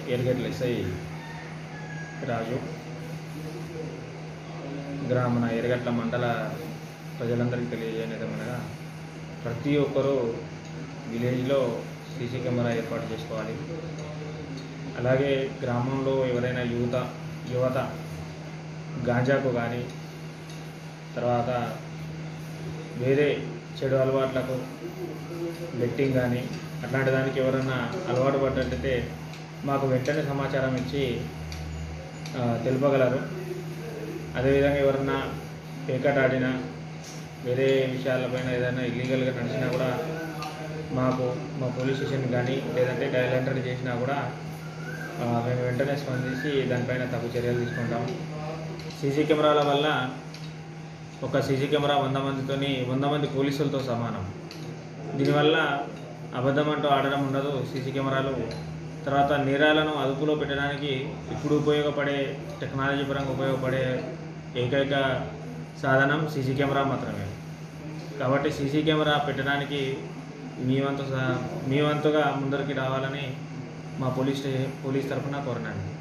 ఎరగట్ల SI రాజు గ్రామన ఎరగట్ల మండల ప్రజలందరికీ తెలియజేయనిదమనగా ప్రతి ఒక్కరూ విలేజ్లో సీసీ కెమెరా ఏర్పాటు చేసుకోవాలి అలాగే గ్రామంలో ఎవరైనా యువత యువత గాంజాకు కానీ తర్వాత వేరే చెడు అలవాట్లకు బెట్టింగ్ కానీ అట్లాంటి దానికి ఎవరైనా అలవాటు పడ్డట్టయితే మాకు వెంటనే సమాచారం ఇచ్చి ఆ, తెలుపగలరు అదేవిధంగా ఎవరన్నా పేకట్ ఆడినా వేరే విషయాలపైన ఏదైనా ఇల్లీగల్గా నడిచినా కూడా మాకు మా పోలీస్ స్టేషన్ కానీ లేదంటే డయల్ ఎంటర్ చేసినా కూడా ఆ, మేము వెంటనే స్పందించి దానిపైన తగు చర్యలు తీసుకుంటాం సీసీ కెమెరాల వల్ల ఒక సీసీ కెమెరా వంద మందితోని వంద మంది పోలీసులతో సమానం దీనివల్ల అబద్ధం అంటూ ఆడడం ఉండదు సీసీ కెమెరాలు తర్వాత నేరాలను అదుపులో పెట్టడానికి ఇప్పుడు ఉపయోగపడే టెక్నాలజీ పరంగా ఉపయోగపడే ఏకైక సాధనం సీసీ కెమెరా మాత్రమే కాబట్టి సీసీ కెమెరా పెట్టడానికి మీ వంతు సహా- మీ వంతుగా ముందరికి రావాలని మా పోలీస్ స్టే పోలీస్ తరఫున కోరినాను